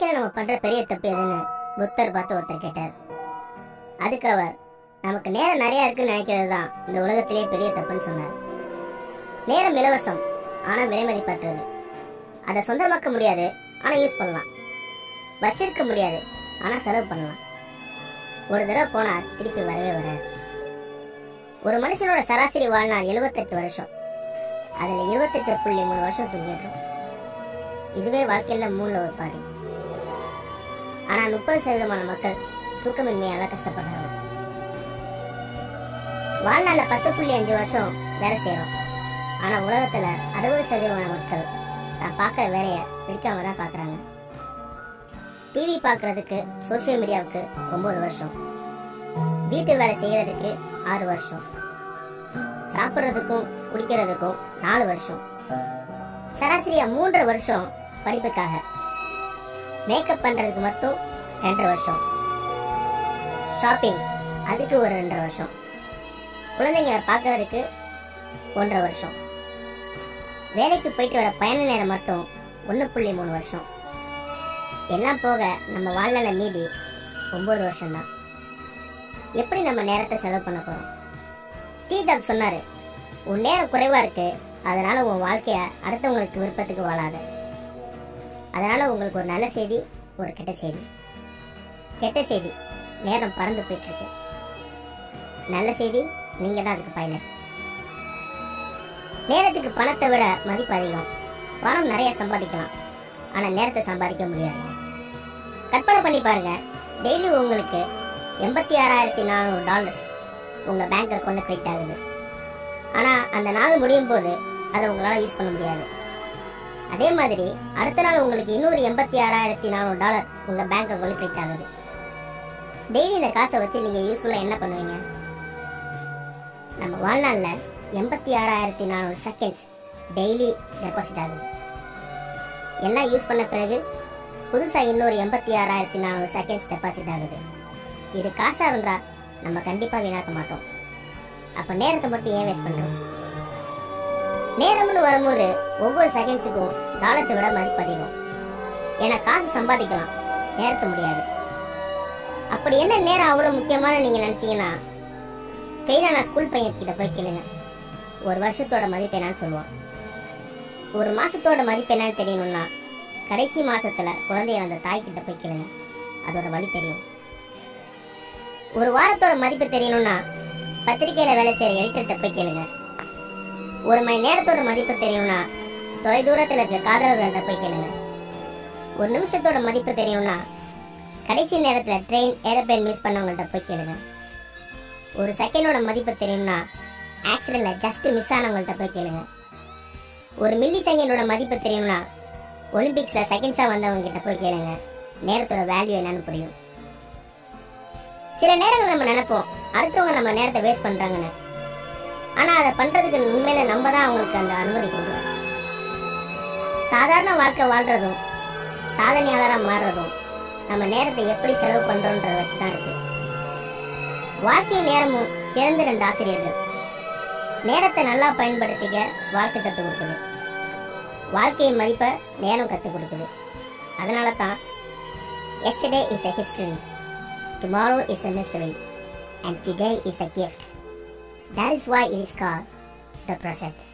வாழ்க்கையில நம்ம பண்ற பெரிய தப்பு எதுன்னு புத்தர் பார்த்து ஒருத்தர் கேட்டார் அதுக்கு அவர் நமக்கு நேரம் நிறைய இருக்குன்னு நினைக்கிறது தான் இந்த உலகத்திலேயே பெரிய தப்புன்னு சொன்னார் நேரம் இலவசம் ஆனா விலைமதிப்பற்றது அதை சொந்தமாக்க முடியாது ஆனா யூஸ் பண்ணலாம் வச்சிருக்க முடியாது ஆனா செலவு பண்ணலாம் ஒரு தடவை போனா திருப்பி வரவே வராது ஒரு மனுஷனோட சராசரி வாழ்நாள் 78 வருஷம் அதுல 28 புள்ளி மூணு வருஷம் தூங்கிடுறோம் இதுவே வாழ்க்கையில மூணுல ஒரு பாதி ஆனா முப்பது சதவீதமான மக்கள் தூக்கமின்மையால கஷ்டப்படுறாங்க வாழ்நாள்ல பத்து புள்ளி அஞ்சு வருஷம் வேலை செய்யறோம் ஆனா உலகத்துல அறுபது சதவீதமான மக்கள் தான் பார்க்குற வேலையை பிடிக்காம தான் பார்க்குறாங்க டிவி பார்க்கறதுக்கு சோஷியல் மீடியாவுக்கு ஒன்பது வருஷம் வீட்டு வேலை செய்யறதுக்கு ஆறு வருஷம் சாப்பிட்றதுக்கும் குடிக்கிறதுக்கும் நாலு வருஷம் சராசரியா மூன்று வருஷம் படிப்புக்காக மேக்கப் பண்றதுக்கு மட்டும் ரெண்டரை வருஷம் ஷாப்பிங் அதுக்கு ஒரு ரெண்டரை வருஷம் குழந்தைங்களை பார்க்கறதுக்கு ஒன்றரை வருஷம் வேலைக்கு போயிட்டு வர பயண நேரம் மட்டும் ஒன்று புள்ளி மூணு வருஷம் எல்லாம் போக நம்ம வாழ்நாள மீதி ஒன்பது வருஷம்தான் எப்படி நம்ம நேரத்தை செலவு பண்ண போறோம் ஸ்டீவ் ஜாப்ஸ் சொன்னாரு உன் நேரம் குறைவா இருக்கு அதனால உன் வாழ்க்கைய அடுத்தவங்களுக்கு விருப்பத்துக்கு வாழாத அதனால உங்களுக்கு ஒரு நல்ல செய்தி ஒரு கெட்ட செய்தி கெட்ட செய்தி நேரம் பறந்து போயிட்டு இருக்கு நல்ல செய்தி நீங்க தான் அதுக்கு பைலட் நேரத்துக்கு பணத்தை விட மதிப்பு அதிகம் பணம் நிறைய சம்பாதிக்கலாம் ஆனா நேரத்தை சம்பாதிக்க முடியாது கற்பனை பண்ணி பாருங்க டெய்லி உங்களுக்கு எண்பத்தி ஆறாயிரத்தி நானூறு டாலர்ஸ் உங்க பேங்க் அக்கௌண்ட்ல கிரெடிட் ஆகுது ஆனா அந்த நாள் முடியும் போது அதை உங்களால யூஸ் பண்ண முடியாது அதே மாதிரி அடுத்த நாள் உங்களுக்கு இன்னொரு எண்பத்தி ஆறாயிரத்தி நானூறு டாலர் உங்க பேங்க் அக்கௌண்ட்ல கிரெடிட் ஆகுது டெய்லி இந்த காசை வச்சு நீங்க யூஸ்ஃபுல்லா என்ன பண்ணுவீங்க நம்ம வாழ்நாள்ல எண்பத்தி ஆறாயிரத்தி நானூறு செகண்ட்ஸ் டெய்லி டெபாசிட் ஆகுது எல்லாம் யூஸ் பண்ண பிறகு புதுசா இன்னொரு எண்பத்தி ஆறாயிரத்தி நானூறு செகண்ட்ஸ் டெபாசிட் ஆகுது இது காசா இருந்தா நம்ம கண்டிப்பா வீணாக்க மாட்டோம் அப்ப நேரத்தை மட்டும் ஏன் வேஸ்ட் பண்றோம் நேரம்னு வரும்போது ஒவ்வொரு செகண்ட்ஸுக்கும் டாலர்ஸை விட மதிப்பு அதிகம் ஏன்னா காசு சம்பாதிக்கலாம் நேரத்த முடியாது அப்படி என்ன நேரம் அவ்வளவு முக்கியமான நீங்க நினைச்சீங்கன்னா ஃபெயிலான ஸ்கூல் பையன் கிட்ட போய் கேளுங்க ஒரு வருஷத்தோட மதிப்பு என்னன்னு சொல்லுவான் ஒரு மாசத்தோட மதிப்பு என்னன்னு தெரியணும்னா கடைசி மாசத்துல குழந்தைய வந்த தாய் கிட்ட போய் கேளுங்க அதோட வழி தெரியும் ஒரு வாரத்தோட மதிப்பு தெரியணும்னா பத்திரிக்கையில வேலை செய்யற எடிட்டர்கிட்ட போய் கேளுங்க ஒரு மணி நேரத்தோட மதிப்பு தெரியணும்னா தொலை தூரத்துல இருக்க காதலர்கள்ட்ட போய் கேளுங்க ஒரு நிமிஷத்தோட மதிப்பு தெரியணும்னா கடைசி நேரத்துல ட்ரெயின் ஏரோப்ளேன் மிஸ் பண்ணவங்கள்ட்ட போய் கேளுங்க ஒரு செகண்டோட மதிப்பு தெரியும்னா ஆக்சிடென்ட்ல ஜஸ்ட் மிஸ் ஆனவங்கள்ட்ட போய் கேளுங்க ஒரு மில்லி செகண்டோட மதிப்பு தெரியும்னா ஒலிம்பிக்ஸ்ல செகண்ட்ஸா வந்தவங்க கிட்ட போய் கேளுங்க நேரத்தோட வேல்யூ என்னன்னு புரியும் சில நேரங்கள் நம்ம நினைப்போம் அடுத்தவங்க நம்ம நேரத்தை வேஸ்ட் பண்றாங்கன்னு ஆனா அதை பண்றதுக்கு உண்மையில நம்ம தான் அவங்களுக்கு அந்த அனுமதி கொடுக்கணும் சாதாரண வாழ்க்கை வாழ்றதும் சாதனையாளரா மாறுறதும் நம்ம நேரத்தை எப்படி செலவு பண்றோன்றத வச்சுதான் இருக்கு வாழ்க்கை நேரமும் சிறந்த ரெண்டு ஆசிரியர்கள் நேரத்தை நல்லா பயன்படுத்திக்க வாழ்க்கை கற்றுக் கொடுக்குது வாழ்க்கையின் மதிப்பை நேரம் கற்றுக் கொடுக்குது அதனால தான் yesterday is a history tomorrow is a mystery and today is a gift that is why it is called the present